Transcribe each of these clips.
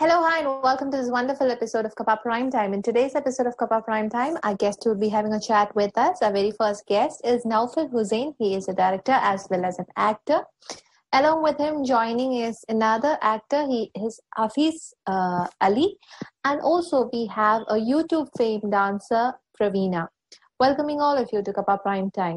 Hello, hi, and welcome to this wonderful episode of Kappa Prime Time. In today's episode of Kappa Prime Time, our guest will be having a chat with us. Our very first guest is Naufal Hussain. He is a director as well as an actor. Along with him, joining is another actor. He is Hafiz uh, Ali, and also we have a YouTube fame dancer, Praveena. Welcoming all of you to Kappa Prime Time.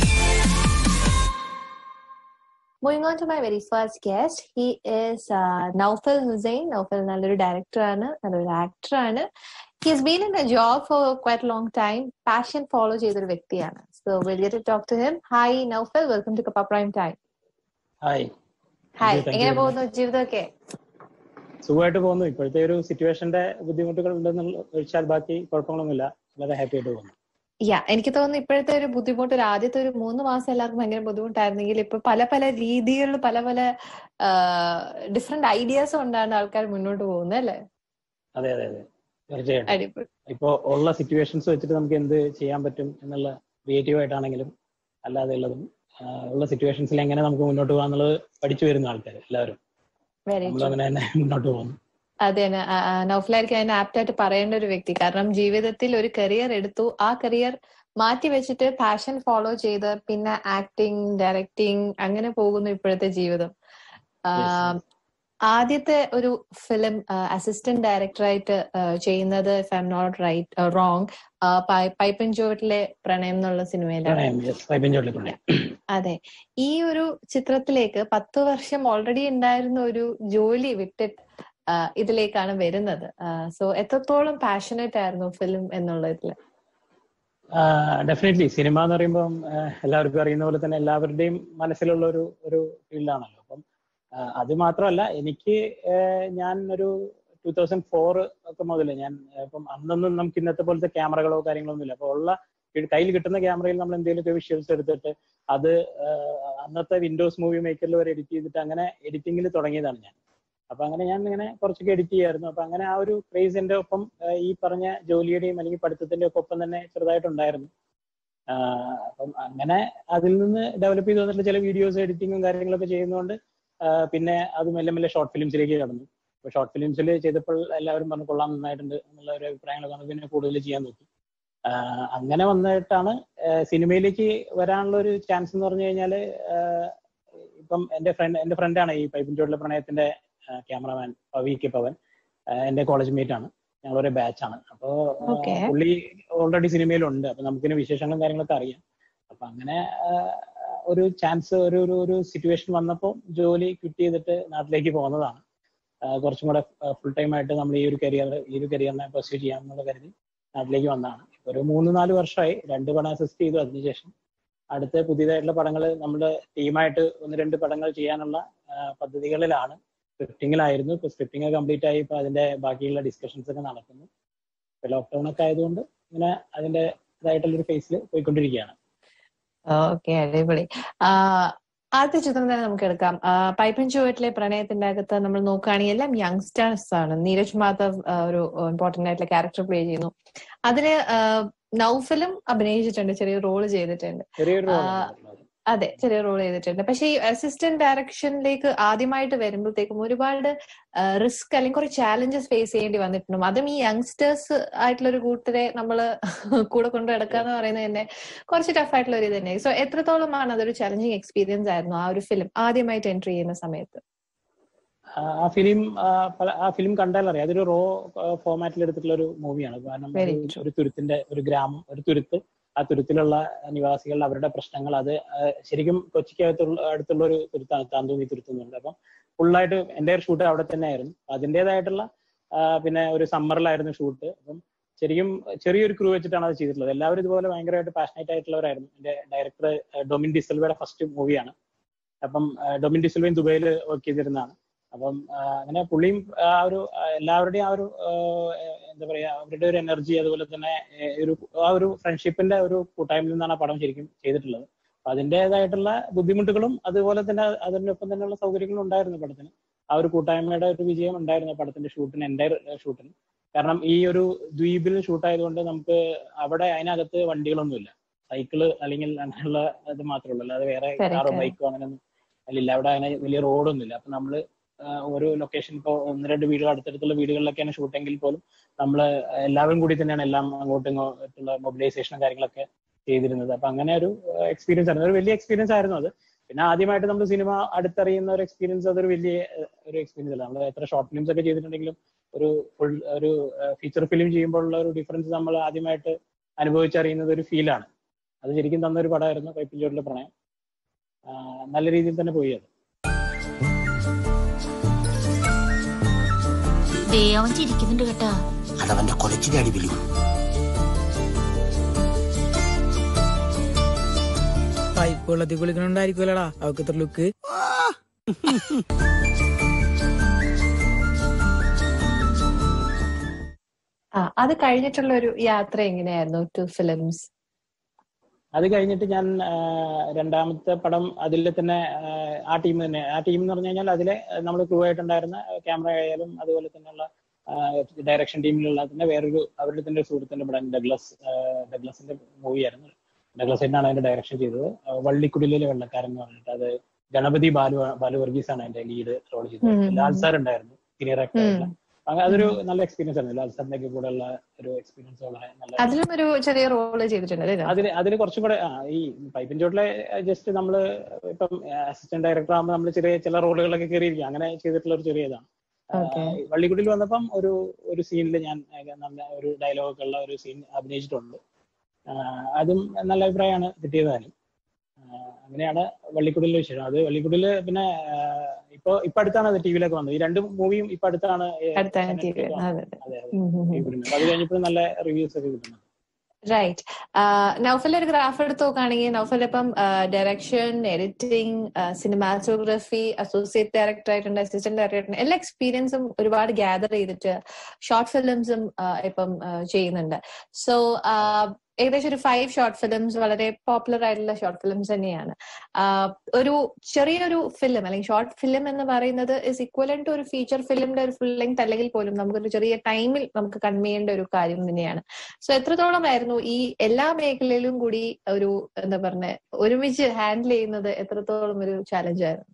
Moving on to my very first guest, he is uh, Naufal Hussain. Naufal നല്ലൊരു ഡയറക്ടറാണ് നല്ലൊരു ആക്ടറാണ് he has been in a job for quite long time passion follow ചെയ്തൊരു വ്യക്തിയാണ് so will get talk to him hi Naufal welcome to Kappa prime time hi hi Thank you, thank you എങ്ങനെ very പോകുന്നു ജീവിതമൊക്കെ സുഖമായിട്ട് പോകുന്നു ഇപ്പോഴത്തെ ഒരു സിറ്റുവേഷന്റെ ബുദ്ധിമുട്ടുകൾ ഉണ്ടെന്നുള്ള ഒഴിച്ചാൽ ബാക്കി കുഴപ്പങ്ങളൊന്നുമില്ല വളരെ ഹാപ്പി ആയിട്ട് പോകുന്നു യാ എനിക്ക് തോന്നുന്നു ഇപ്പോഴത്തെ ഒരു ബുദ്ധിമുട്ട് ഒരു ആദ്യത്തെ ഒരു മൂന്ന് മാസം എല്ലാവർക്കും ഭയങ്കര ബുദ്ധിമുട്ടായിരുന്നെങ്കിൽ ഇപ്പൊ പല പല രീതികളിൽ പല പല ഡിഫറെന്റ് ഐഡിയാസ് കൊണ്ടാണ് ആൾക്കാർ മുന്നോട്ട് പോകുന്നത് അല്ലേ അതെ അതെ അതെ തീർച്ചയായിട്ടും അടിപൊളി ഇപ്പോ ഉള്ള സിറ്റുവേഷൻസ് വെച്ചിട്ട് നമുക്ക് എന്ത് ചെയ്യാൻ പറ്റും എന്നുള്ള ക്രിയേറ്റീവ് ആയിട്ടാണെങ്കിലും അല്ലാതെ ഉള്ളതും ആ, ഉള്ള സിറ്റുവേഷൻസിൽ എങ്ങനെ നമുക്ക് മുന്നോട്ട് പോകാന്നുള്ളത് പഠിച്ചു വരുന്ന ആൾക്കാർ എല്ലാവരും വെരി നമ്മൾ അങ്ങനെ തന്നെ മുന്നോട്ട് പോകുന്നു അതെ ന- ആ, ആ, നൗഫലായിരിക്കും അതിന് ആപ്റ്റ് ആയിട്ട് പറയേണ്ട ഒരു വ്യക്തി കാരണം ജീവിതത്തിൽ ഒരു കരിയർ എടുത്തു ആ കരിയർ മാറ്റി വെച്ചിട്ട് പാഷൻ ഫോളോ ചെയ്ത് പിന്നെ ആക്ടിങ് ഡയറക്ടിങ് അങ്ങനെ പോകുന്നു ഇപ്പോഴത്തെ ജീവിതം ആ, Yes. ആദ്യത്തെ ഒരു ഫിലിം അസിസ്റ്റന്റ് ഡയറക്ടറായിട്ട് ചെയ്യുന്നത് if I am not right wrong Pipin Chuvattile Pranayam എന്നുള്ള സിനിമയിലാണ് പ്രണയം യെസ് പൈപ്പൻ ചോട്ടിൽ പ്രണയം അതെ ഈ ഒരു ചിത്രത്തിലേക്ക് പത്ത് വർഷം ഓൾറെഡി ഉണ്ടായിരുന്ന ഒരു ജോലി വിട്ടിട്ട് ആ, ഇതിലേക്കാണ് വരുന്നത് സോ എത്രത്തോളം പാഷനറ്റ് ആയിരുന്നു ഫിലിം എന്നുള്ളതിൽ ഡെഫിനറ്റ്ലി സിനിമ എന്ന് പറയുമ്പോൾ എല്ലാവർക്കും അറിയുന്ന പോലെ തന്നെ എല്ലാവരുടെയും മനസ്സിലുള്ള ഒരു ഒരു ഫീൽഡാണല്ലോ അപ്പം ആ, അത് മാത്രമല്ല എനിക്ക് ആഹ് ഞാൻ ഒരു ടൂ തൗസൻഡ് ഫോർ ഒക്കെ മുതൽ ഞാൻ ആഹ് ഇപ്പം അന്നൊന്നും നമുക്ക് ഇന്നത്തെ പോലത്തെ ക്യാമറകളോ കാര്യങ്ങളോ ഒന്നുമില്ല അപ്പൊ ഉള്ള കയ്യിൽ കിട്ടുന്ന ക്യാമറയിൽ നമ്മൾ എന്തെങ്കിലുമൊക്കെ വിഷ്വൽസ് എടുത്തിട്ട് അത് ആഹ് അന്നത്തെ വിൻഡോസ് മൂവി മേക്കറിൽ വരെ എഡിറ്റ് ചെയ്തിട്ട് അങ്ങനെ എഡിറ്റിംഗിൽ തുടങ്ങിയതാണ് ഞാൻ അപ്പൊ അങ്ങനെ ഞാൻ ഇങ്ങനെ കുറച്ചൊക്കെ എഡിറ്റ് ചെയ്യായിരുന്നു അപ്പൊ അങ്ങനെ ആ ഒരു ക്രേസ് എന്റെ ഒപ്പം ആഹ് ഈ പറഞ്ഞ ജോലിയുടെയും അല്ലെങ്കിൽ പഠിത്തത്തിന്റെ ഒക്കെ ഒപ്പം തന്നെ ചെറുതായിട്ടുണ്ടായിരുന്നു ആഹ് അപ്പം അങ്ങനെ അതിൽ നിന്ന് ഡെവലപ്പ് ചെയ്ത് വന്നിട്ട് ചില വീഡിയോസ് എഡിറ്റിങ്ങും കാര്യങ്ങളൊക്കെ ചെയ്യുന്നതുകൊണ്ട് ആഹ് പിന്നെ അത് മെല്ലെ മെല്ലെ ഷോർട്ട് ഫിലിംസിലേക്ക് കടന്നു അപ്പൊ ഷോർട്ട് ഫിലിംസിൽ ചെയ്തപ്പോൾ എല്ലാവരും പറഞ്ഞു കൊള്ളാം നന്നായിട്ടുണ്ട് എന്നുള്ള ഒരു അഭിപ്രായങ്ങളൊക്കെ വന്നു പിന്നെ കൂടുതൽ ചെയ്യാൻ നോക്കി ആഹ് അങ്ങനെ വന്നിട്ടാണ് ആഹ് സിനിമയിലേക്ക് വരാനുള്ള ഒരു ചാൻസ് എന്ന് പറഞ്ഞു കഴിഞ്ഞാൽ ഇപ്പം എന്റെ ഫ്രണ്ട് എന്റെ ഫ്രണ്ടാണ് ഈ പൈപ്പിൻ ചോട്ടിലെ പ്രണയത്തിന്റെ ക്യാമറമാൻ വി കെ പവൻ ആഹ് എന്റെ കോളേജ് മേറ്റ് ആണ് ഞങ്ങൾ ഒരേ ബാച്ച് ആണ് അപ്പോ ആഹ് Okay. പുള്ളി ഓൾറെഡി സിനിമയിലുണ്ട് അപ്പൊ നമുക്കിന് വിശേഷങ്ങളും കാര്യങ്ങളൊക്കെ അറിയാം അപ്പൊ അങ്ങനെ ആഹ് ഒരു ചാൻസ് ഒരു ഒരു ഒരു സിറ്റുവേഷൻ വന്നപ്പോൾ ജോലി ക്വിറ്റ് ചെയ്തിട്ട് നാട്ടിലേക്ക് പോകുന്നതാണ് ആഹ് കുറച്ചും കൂടെ ഫുൾ ടൈം ആയിട്ട് നമ്മൾ ഈ ഒരു കരിയർ ഈ ഒരു കരിയറിനെ പെർസ്യൂ ചെയ്യാമെന്നുള്ള കരുതി നാട്ടിലേക്ക് വന്നതാണ് ഇപ്പൊ ഒരു മൂന്ന് നാല് വർഷമായി രണ്ട് പടം അസിസ്റ്റ് ചെയ്തു അതിനുശേഷം അടുത്ത പുതിയതായിട്ടുള്ള പടങ്ങൾ നമ്മുടെ ടീമായിട്ട് ഒന്ന് രണ്ട് പടങ്ങൾ ചെയ്യാനുള്ള ആഹ് പദ്ധതികളിലാണ് സ്ക്രിപ്റ്റിങ്ങിലായിരുന്നു ഇപ്പൊ സ്ക്രിപ്റ്റിംഗ് കംപ്ലീറ്റ് ആയി ഇപ്പൊ അതിന്റെ ബാക്കിയുള്ള ഡിസ്കഷൻസ് ഒക്കെ നടക്കുന്നു ഇപ്പൊ ലോക്ക്ഡൌൺ ഒക്കെ ആയതുകൊണ്ട് ഇങ്ങനെ അതിന്റെ ഇതായിട്ടുള്ള ഒരു ഫേസിൽ പോയിക്കൊണ്ടിരിക്കുകയാണ് ഓക്കെ അടിപൊളി ആ, ആദ്യത്തെ ചിത്രം തന്നെ നമുക്ക് എടുക്കാം ആ, പൈപ്പൻ ചുവട്ടിലെ പ്രണയത്തിന്റെ അകത്ത് നമ്മൾ നോക്കുകയാണെങ്കിൽ എല്ലാം യങ്സ്റ്റേഴ്സ് ആണ് നീരജ് മാധവ് ആ, ഒരു ഇമ്പോർട്ടന്റ് ആയിട്ടുള്ള ക്യാരക്ടർ പ്ലേ ചെയ്യുന്നു അതില് ആ, നൗഫലും അഭിനയിച്ചിട്ടുണ്ട് ചെറിയ റോള് ചെയ്തിട്ടുണ്ട് ചെറിയൊരു ആ, അതെ ചെറിയ റോൾ ചെയ്തിട്ടുണ്ട് പക്ഷെ ഈ അസിസ്റ്റന്റ് ഡയറക്ഷനിലേക്ക് ആദ്യമായിട്ട് വരുമ്പോഴത്തേക്കും ഒരുപാട് റിസ്ക് അല്ലെങ്കിൽ കുറച്ച് ചാലഞ്ചസ് ഫേസ് ചെയ്യേണ്ടി വന്നിട്ടുണ്ട് അതും ഈ യങ്സ്റ്റേഴ്സ് ആയിട്ടുള്ള ഒരു കൂട്ടരെ നമ്മള് കൂടെ കൊണ്ടു നടക്കുക എന്ന് പറയുന്നത് തന്നെ കുറച്ച് ടഫ് ആയിട്ടുള്ള ഒരു ഇത് തന്നെ സോ എത്രത്തോളമാണ് അതൊരു ചലഞ്ചിങ് എക്സ്പീരിയൻസ് ആയിരുന്നു ആ ഒരു ഫിലിം ആദ്യമായിട്ട് എൻട്രി ചെയ്യുന്ന സമയത്ത് ആ ഫിലിം ആ ഫിലിം കണ്ടാൽ അറിയാം അതൊരു റോ ഫോമാറ്റിൽ എടുത്തിട്ടുള്ള ഒരു മൂവിയാണ് കാരണം Very ഒരു- true. ഒരു തുരുത്തിന്റെ ഒരു ഗ്രാമം ഒരു തുരുത്ത് ആ തുരുത്തിലുള്ള നിവാസികൾ അവരുടെ പ്രശ്നങ്ങൾ അത് ആ, ശരിക്കും കൊച്ചിക്കകത്തുള്ള അടുത്തുള്ള ഒരു തുരുത്താണ് താന്തൂന്നി തുരുത്ത് എന്നുള്ളത് അപ്പം ഫുള്ളായിട്ട് എൻ്റെ ഷൂട്ട് അവിടെ തന്നെ ആയിരുന്നു അതിൻ്റെതായിട്ടുള്ള പിന്നെ ഒരു സമ്മറിലായിരുന്നു ഷൂട്ട് അപ്പം ശരിക്കും ചെറിയൊരു ക്രൂ വെച്ചിട്ടാണ് അത് ചെയ്തിട്ടുള്ളത് എല്ലാവരും ഇതുപോലെ ഭയങ്കരമായിട്ട് പാഷനേറ്റ് ആയിട്ടുള്ളവരായിരുന്നു എൻ്റെ ഡയറക്ടർ ഡൊമിൻ ഡിസൽവയുടെ ഫസ്റ്റ് മൂവിയാണ് അപ്പം ആ, ഡൊമിൻ ഡിസൽവയും ദുബൈയിൽ വർക്ക് ചെയ്തിരുന്നതാണ് അപ്പം ആ, അങ്ങനെ പുള്ളിയും ആ ഒരു ആ, എല്ലാവരുടെയും ആ ഒരു ആ, എന്താ പറയാ അവരുടെ ഒരു എനർജി അതുപോലെ തന്നെ ഏ, ഒരു ആ ഒരു ഫ്രണ്ട്ഷിപ്പിന്റെ ഒരു കൂട്ടായ്മയിൽ നിന്നാണ് ആ പടം ശരിക്കും ചെയ്തിട്ടുള്ളത് അപ്പൊ അതിൻ്റെതായിട്ടുള്ള ബുദ്ധിമുട്ടുകളും അതുപോലെ തന്നെ അതിനൊപ്പം തന്നെയുള്ള സൗകര്യങ്ങളും ഉണ്ടായിരുന്നു പടത്തിന് ആ ഒരു കൂട്ടായ്മയുടെ ഒരു വിജയം ഉണ്ടായിരുന്നു ആ പടത്തിന്റെ ഷൂട്ടിന് എൻ്റെ ഷൂട്ടിന് കാരണം ഈ ഒരു ദ്വീപിൽ ഷൂട്ട് ആയതുകൊണ്ട് നമുക്ക് അവിടെ അതിനകത്ത് വണ്ടികളൊന്നുമില്ല സൈക്കിള് അല്ലെങ്കിൽ അങ്ങനെയുള്ള ഇത് മാത്രമേ ഉള്ളൂ അല്ലാതെ വേറെ Correct, കാറോ correct. ബൈക്കോ അങ്ങനെയൊന്നും അതിലില്ല അവിടെ അങ്ങനെ വലിയ റോഡൊന്നും ഇല്ല അപ്പൊ നമ്മള് ഓരോ ലൊക്കേഷൻ ഇപ്പോൾ ഒന്ന് രണ്ട് വീടുകൾ അടുത്തടുത്തുള്ള വീടുകളിലൊക്കെയാണ് ഷൂട്ടെങ്കിൽ പോലും നമ്മൾ എല്ലാവരും കൂടി തന്നെയാണ് എല്ലാം അങ്ങോട്ടും ഇങ്ങോട്ടുള്ള മൊബിലൈസേഷനും കാര്യങ്ങളൊക്കെ ചെയ്തിരുന്നത് അപ്പൊ അങ്ങനെ ഒരു എക്സ്പീരിയൻസ് ആയിരുന്നു ഒരു വലിയ എക്സ്പീരിയൻസ് ആയിരുന്നു അത് പിന്നെ ആദ്യമായിട്ട് നമ്മൾ സിനിമ അടുത്തറിയുന്ന ഒരു എക്സ്പീരിയൻസ് അതൊരു വലിയ ഒരു എക്സ്പീരിയൻസ് അല്ല നമ്മൾ എത്ര ഷോർട്ട് ഫിലിംസ് ഒക്കെ ചെയ്തിട്ടുണ്ടെങ്കിലും ഒരു ഫുൾ ഒരു ഫീച്ചർ ഫിലിം ചെയ്യുമ്പോഴുള്ള ഒരു ഡിഫറൻസ് നമ്മൾ ആദ്യമായിട്ട് അനുഭവിച്ചറിയുന്നത് ഒരു ഫീലാണ് അത് ശരിക്കും തന്ന ഒരു പടമായിരുന്നു കൈപ്പിഞ്ചോട്ടിലെ പ്രണയം നല്ല രീതിയിൽ തന്നെ പോയി അത് അവൻ ചിരിക്കുന്നുണ്ട് കേട്ടാ അതവന്റെ കൊലച്ചിന്റെ അടിപിലും പൈപ്പ് വെള്ളത്തിൽ കുളിക്കണുണ്ടായിരിക്കുമല്ലടാ അവക്ക് ഇത്ര ലുക്ക് ആ അത് കഴിഞ്ഞിട്ടുള്ള ഒരു യാത്ര എങ്ങനെയായിരുന്നു ടു ഫിലിംസ് അത് കഴിഞ്ഞിട്ട് ഞാൻ രണ്ടാമത്തെ പടം അതിൽ തന്നെ ആ ടീം തന്നെ ആ ടീം എന്ന് പറഞ്ഞു കഴിഞ്ഞാൽ അതിലെ നമ്മൾ ക്രൂ ആയിട്ടുണ്ടായിരുന്ന ക്യാമറ ആയാലും അതുപോലെ തന്നെയുള്ള ഡയറക്ഷൻ ടീമിലുള്ള തന്നെ വേറൊരു അവരുടെ തന്നെ സുഹൃത്തിന്റെ പടം ഡഗ്ലസ് ഡഗ്ലസിന്റെ മൂവിയായിരുന്നു ഡഗ്ലസ് തന്നെയാണ് അതിന്റെ ഡയറക്ഷൻ ചെയ്തത് വള്ളിക്കുടിലെ വെള്ളക്കാരൻ എന്ന് പറഞ്ഞിട്ട് അത് ഗണപതി ബാലു ബാലു വർഗീസ് ആണ് അതിന്റെ ലീഡ് റോൾ ചെയ്തത് ലാൽ സാർ ഉണ്ടായിരുന്നു സീനിയർ ആക്ടർ അതൊരു നല്ല എക്സ്പീരിയൻസ് ആയിരുന്നു ലാൽ സാറിന്റെ ഒക്കെ കൂടെ ഉള്ള ഒരു എക്സ്പീരിയൻസ് വളരെ നല്ല അതിലും ഒരു ചെറിയ റോള് ചെയ്തിട്ടുണ്ട് അതിന് അതിന് കുറച്ചും കൂടെ ഈ പൈപ്പിൻ ചോട്ടിലെ ജസ്റ്റ് നമ്മൾ ഇപ്പം അസിസ്റ്റന്റ് ഡയറക്ടർ ആകുമ്പോൾ നമ്മൾ ചെറിയ ചില റോളുകളൊക്കെ കയറിയിരിക്കും അങ്ങനെ ചെയ്തിട്ടുള്ള ഒരു ചെറിയ ഇതാണ് വള്ളിക്കുടിയിൽ വന്നപ്പം ഒരു ഒരു സീനിൽ ഞാൻ ഒരു ഡയലോഗൊക്കെ ഉള്ള ഒരു സീൻ അഭിനയിച്ചിട്ടുണ്ട് അതും നല്ല അഭിപ്രായമാണ് കിട്ടിയതാനും അങ്ങനെയാണ് വള്ളിക്കുടിലെ വിശേഷം അത് വള്ളിക്കുടില് പിന്നെ ഇപ്പൊ ഇപ്പൊ അടുത്താണ് അത് ടി വിയിലൊക്കെ വന്നത് ഈ രണ്ട് മൂവിയും ഇപ്പൊ അടുത്താണ് അത് കഴിഞ്ഞപ്പോൾ നല്ല റിവ്യൂസ് ഒക്കെ കിട്ടുന്നത് റൈറ്റ് നൗഫൽ ഒരു ഗ്രാഫ് എടുത്ത് നോക്കുകയാണെങ്കിൽ നൗഫൽ ഇപ്പം direction editing cinematography associate director ആയിട്ടുണ്ട് അസിസ്റ്റന്റ് ഡയറക്ടർ എല്ലാ എക്സ്പീരിയൻസും ഒരുപാട് ഗ്യാദർ ചെയ്തിട്ട് ഷോർട്ട് ഫിലിംസും ഇപ്പം ചെയ്യുന്നുണ്ട് സോ ഏകദേശം ഒരു ഫൈവ് ഷോർട്ട് ഫിലിംസ് വളരെ പോപ്പുലർ ആയിട്ടുള്ള ഷോർട്ട് ഫിലിംസ് തന്നെയാണ് ഒരു ചെറിയൊരു ഫിലിം അല്ലെങ്കിൽ ഷോർട്ട് ഫിലിം എന്ന് പറയുന്നത് ഇസ് ഇക്വലൻ ടു ഒരു ഫീച്ചർ ഫിലിമിന്റെ ഒരു ഫുൾ ലെങ്ത് അല്ലെങ്കിൽ പോലും നമുക്കൊരു ചെറിയ ടൈമിൽ നമുക്ക് കൺവേ ചെയ്യേണ്ട ഒരു കാര്യം തന്നെയാണ് സോ എത്രത്തോളം ആയിരുന്നു ഈ എല്ലാ മേഖലയിലും കൂടി ഒരു എന്താ പറഞ്ഞ ഒരുമിച്ച് ഹാൻഡിൽ ചെയ്യുന്നത് എത്രത്തോളം ഒരു ചാലഞ്ച് ആയിരുന്നു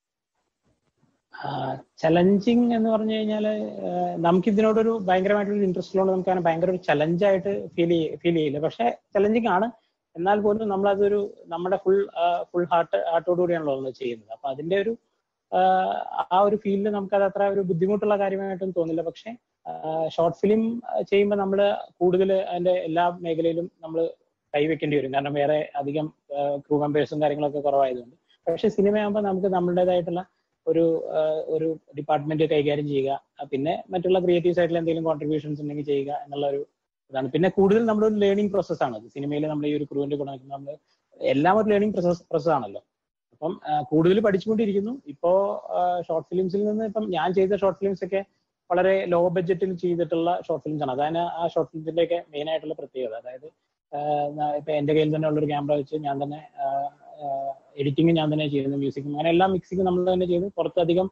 ചലഞ്ചിങ് എന്ന് പറഞ്ഞു കഴിഞ്ഞാൽ നമുക്ക് ഇതിനോടൊരു ഭയങ്കരമായിട്ടൊരു ഇൻട്രസ്റ്റ് ഉള്ളത് നമുക്ക് അങ്ങനെ ഭയങ്കര ഒരു ചലഞ്ചായിട്ട് ഫീൽ ഫീൽ ചെയ്യില്ല പക്ഷെ ചലഞ്ചിങ് ആണ് എന്നാൽ പോലും നമ്മളതൊരു നമ്മുടെ ഫുൾ ഫുൾ ഹാർട്ട് ഹാർട്ടോടുകൂടിയാണല്ലോ നമ്മൾ ചെയ്യുന്നത് അപ്പൊ അതിന്റെ ഒരു ആ ഒരു ഫീൽഡിൽ നമുക്കത് അത്ര ഒരു ബുദ്ധിമുട്ടുള്ള കാര്യമായിട്ടൊന്നും തോന്നില്ല പക്ഷെ ഷോർട്ട് ഫിലിം ചെയ്യുമ്പോൾ നമ്മൾ കൂടുതൽ അതിന്റെ എല്ലാ മേഖലയിലും നമ്മൾ കൈവെക്കേണ്ടി വരും കാരണം വേറെ അധികം ക്രൂ മെമ്പേഴ്സും കാര്യങ്ങളൊക്കെ കുറവായതുകൊണ്ട് പക്ഷെ സിനിമയാകുമ്പോൾ നമുക്ക് നമ്മുടേതായിട്ടുള്ള ഒരു ഒരു ഡിപ്പാർട്ട്മെന്റ് കൈകാര്യം ചെയ്യുക പിന്നെ മറ്റുള്ള ക്രിയേറ്റീവ് സൈഡിൽ എന്തെങ്കിലും കോൺട്രിബ്യൂഷൻസ് ഉണ്ടെങ്കിൽ ചെയ്യുക എന്നുള്ള ഒരു ഇതാണ് പിന്നെ കൂടുതൽ നമ്മുടെ ഒരു ലേണിംഗ് പ്രോസസ് ആണ് സിനിമയിൽ നമ്മൾ ഈ ഒരു ക്രൂവിന്റെ കൂടെ നിൽക്കുന്ന നമ്മൾ എല്ലാം ഒരു ലേണിംഗ് പ്രോസസ് പ്രോസസ് ആണല്ലോ അപ്പം കൂടുതൽ പഠിച്ചുകൊണ്ടിരിക്കുന്നു ഇപ്പോ ഷോർട്ട് ഫിലിംസിൽ നിന്ന് ഇപ്പം ഞാൻ ചെയ്ത ഷോർട്ട് ഫിലിംസ് ഒക്കെ വളരെ ലോ ബഡ്ജറ്റിൽ ചെയ്തിട്ടുള്ള ഷോർട്ട് ഫിലിംസ് ആണ് അതാണ് ആ ഷോർട്ട് ഫിലിംസിന്റെ ഒക്കെ മെയിൻ ആയിട്ടുള്ള പ്രത്യേകത അതായത് ഇപ്പൊ എന്റെ കയ്യിൽ തന്നെ ഉള്ളൊരു ക്യാമറ വെച്ച് ഞാൻ തന്നെ എഡിറ്റിംഗ് ഞാൻ തന്നെ ചെയ്യുന്നു മ്യൂസിക്കും അങ്ങനെ എല്ലാ മിക്സിങ് നമ്മൾ തന്നെ ചെയ്ത് പുറത്തധികം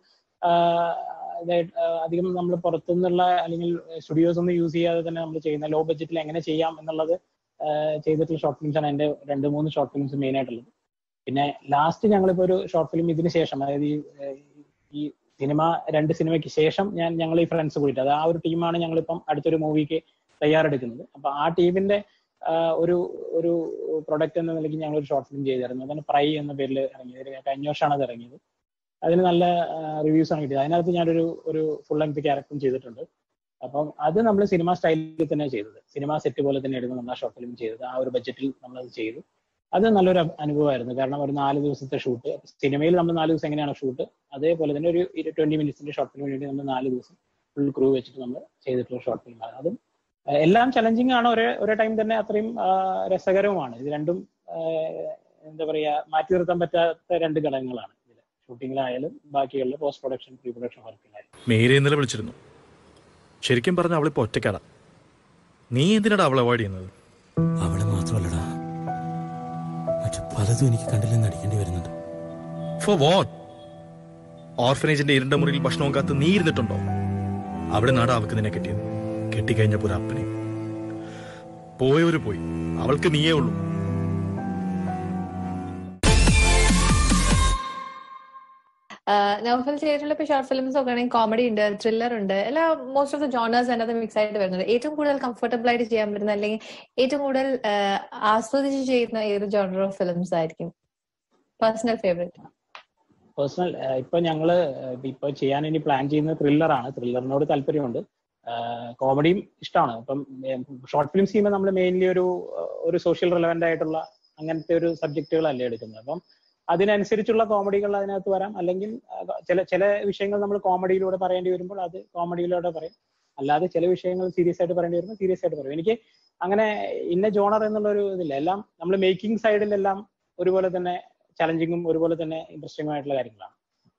അധികം നമ്മൾ പുറത്തുനിന്നുള്ള അല്ലെങ്കിൽ സ്റ്റുഡിയോസ് ഒന്നും യൂസ് ചെയ്യാതെ തന്നെ നമ്മൾ ചെയ്യുന്ന ലോ ബഡ്ജറ്റിൽ എങ്ങനെ ചെയ്യാം എന്നുള്ളത് ചെയ്തിട്ടുള്ള ഷോർട്ട് ഫിലിംസ് ആണ് എന്റെ രണ്ട് മൂന്ന് ഷോർട്ട് ഫിലിംസ് മെയിൻ ആയിട്ടുള്ളത് പിന്നെ ലാസ്റ്റ് ഞങ്ങളിപ്പോ ഒരു ഷോർട്ട് ഫിലിം ഇതിന് ശേഷം അതായത് ഈ സിനിമ രണ്ട് സിനിമയ്ക്ക് ശേഷം ഞാൻ ഞങ്ങൾ ഈ ഫ്രണ്ട്സ് കൂടിയിട്ട് അത് ആ ഒരു ടീമാണ് ഞങ്ങളിപ്പം അടുത്തൊരു മൂവിക്ക് തയ്യാറെടുക്കുന്നത് അപ്പൊ ആ ടീമിന്റെ ഒരു ഒരു പ്രൊഡക്റ്റ് എന്ന നിലയ്ക്ക് ഞങ്ങൾ ഒരു ഷോർട്ട് ഫിലിം ചെയ്തായിരുന്നു അതാണ് പ്രൈ എന്ന പേരിൽ ഇറങ്ങിയത് കഴിഞ്ഞ വർഷമാണ് അത് ഇറങ്ങിയത് അതിന് നല്ല റിവ്യൂസ് ആണ് കിട്ടിയത് അതിനകത്ത് ഞാനൊരു ഒരു ഫുൾ ലെങ്ത് ക്യാരക്ടറും ചെയ്തിട്ടുണ്ട് അപ്പം അത് നമ്മൾ സിനിമ സ്റ്റൈലിൽ തന്നെ ചെയ്തത് സിനിമ സെറ്റ് പോലെ തന്നെ എടുത്ത് നമ്മൾ ആ ഷോർട്ട് ഫിലിം ചെയ്തത് ആ ഒരു ബഡ്ജറ്റിൽ നമ്മൾ അത് ചെയ്തു അത് നല്ലൊരു അനുഭവമായിരുന്നു കാരണം ഒരു നാല് ദിവസത്തെ ഷൂട്ട് സിനിമയിൽ നമ്മൾ നാല് ദിവസം എങ്ങനെയാണ് ഷൂട്ട് അതേപോലെ തന്നെ ഒരു ട്വന്റി മിനിറ്റ്സിന്റെ ഷോർട്ട് ഫിലിമിന് വേണ്ടി നമ്മൾ നാല് ദിവസം ഫുൾ ക്രൂ വെച്ചിട്ട് നമ്മൾ ചെയ്തിട്ടുള്ള ഷോർട്ട് ഫിലിമാണ് അതും എല്ലാം ചലഞ്ചിങ് ആണ് ഒരേ ഒരേ ടൈം തന്നെ അത്രയും രസകരവുമാണ് ഇത് രണ്ടും എന്താ പറയാ മാറ്റി നിർത്താൻ പറ്റാത്ത രണ്ട് ഘടകങ്ങളാണ് ഇതിൽ ഷൂട്ടിങ്ങിലായാലും ബാക്കിയുള്ള പോസ്റ്റ് പ്രൊഡക്ഷൻ പ്രീ പ്രൊഡക്ഷൻ വർക്കിലായാലും മേരി ഇന്നലെ വിളിച്ചിരുന്നു ശരിക്കും പറഞ്ഞ അവളിപ്പോ ഒറ്റക്കാടാ നീ എന്തിനാടാ അവളെ അവോയ്ഡ് ചെയ്യുന്നത് അവളെ മാത്രമല്ലടാ മറ്റു പലതും എനിക്ക് കണ്ടില്ലെന്ന് അടിക്കേണ്ടി വരുന്നുണ്ട് ഫോർ വാട്ട് ഓർഫനേജിന്റെ ഇരുണ്ട മുറിയിൽ ഭക്ഷണവും കാത്ത് നീ ഇരുന്നിട്ടുണ്ടോ അവിടെ നാടാ അവൾക്ക് നിന്നെ കിട്ടിയത് കെട്ടിക്കഴിഞ്ഞപ്പോ ഒരു അപ്പനെ പോയവര് പോയി അവൾക്ക് നീയേ ഉള്ളൂ നൗഫൽ ചെയ്തിട്ടുള്ള ഇപ്പൊ ഷോർട്ട് ഫിലിംസ് ഒക്കെ ആണെങ്കിൽ കോമഡി ഉണ്ട് ത്രില്ലർ ഉണ്ട് എല്ലാ മോസ്റ്റ് ഓഫ് ദ ജോണേഴ്സ് അതിനകത്ത് മിക്സ് ആയിട്ട് വരുന്നുണ്ട് ഏറ്റവും കൂടുതൽ കംഫർട്ടബിൾ ആയിട്ട് ചെയ്യാൻ പറ്റുന്ന അല്ലെങ്കിൽ ഏറ്റവും കൂടുതൽ ആ, ആസ്വദിച്ച് ചെയ്യുന്ന ഏത് ജോണർ ഓഫ് ഫിലിംസ് ആയിരിക്കും പേഴ്സണൽ ഫേവറേറ്റ് പേഴ്സണൽ ഇപ്പൊ ഞങ്ങള് ഇപ്പൊ ചെയ്യാൻ ഇനി പ്ലാൻ ചെയ്യുന്നത് ത്രില്ലറാണ് ത്രില്ലറിനോട് താല്പര്യമുണ്ട് കോമഡിയും ഇഷ്ടമാണ് ഇപ്പം ഷോർട്ട് ഫിലിംസ് ചെയ്യുമ്പോൾ നമ്മൾ മെയിൻലി ഒരു ഏഹ്, ഒരു സോഷ്യൽ റിലവന്റ് ആയിട്ടുള്ള അങ്ങനത്തെ ഒരു സബ്ജക്റ്റുകളല്ലേ എടുക്കുന്നത് അപ്പം അതിനനുസരിച്ചുള്ള കോമഡികൾ അതിനകത്ത് വരാം അല്ലെങ്കിൽ ആ, ചില ചില വിഷയങ്ങൾ നമ്മൾ കോമഡിയിലൂടെ പറയേണ്ടി വരുമ്പോൾ അത് കോമഡിയിലൂടെ പറയും അല്ലാതെ ചില വിഷയങ്ങൾ സീരിയസ് ആയിട്ട് പറയേണ്ടി വരുമ്പോൾ സീരിയസ് ആയിട്ട് പറയും എനിക്ക് അങ്ങനെ ഇന്ന ജോണർ എന്നുള്ള ഒരു ഇതില്ല എല്ലാം നമ്മൾ മേക്കിംഗ് സൈഡിലെല്ലാം ഒരുപോലെ തന്നെ ചലഞ്ചിങ്ങും ഒരുപോലെ തന്നെ ഇൻട്രസ്റ്റിംഗും ആയിട്ടുള്ള കാര്യങ്ങളാണ്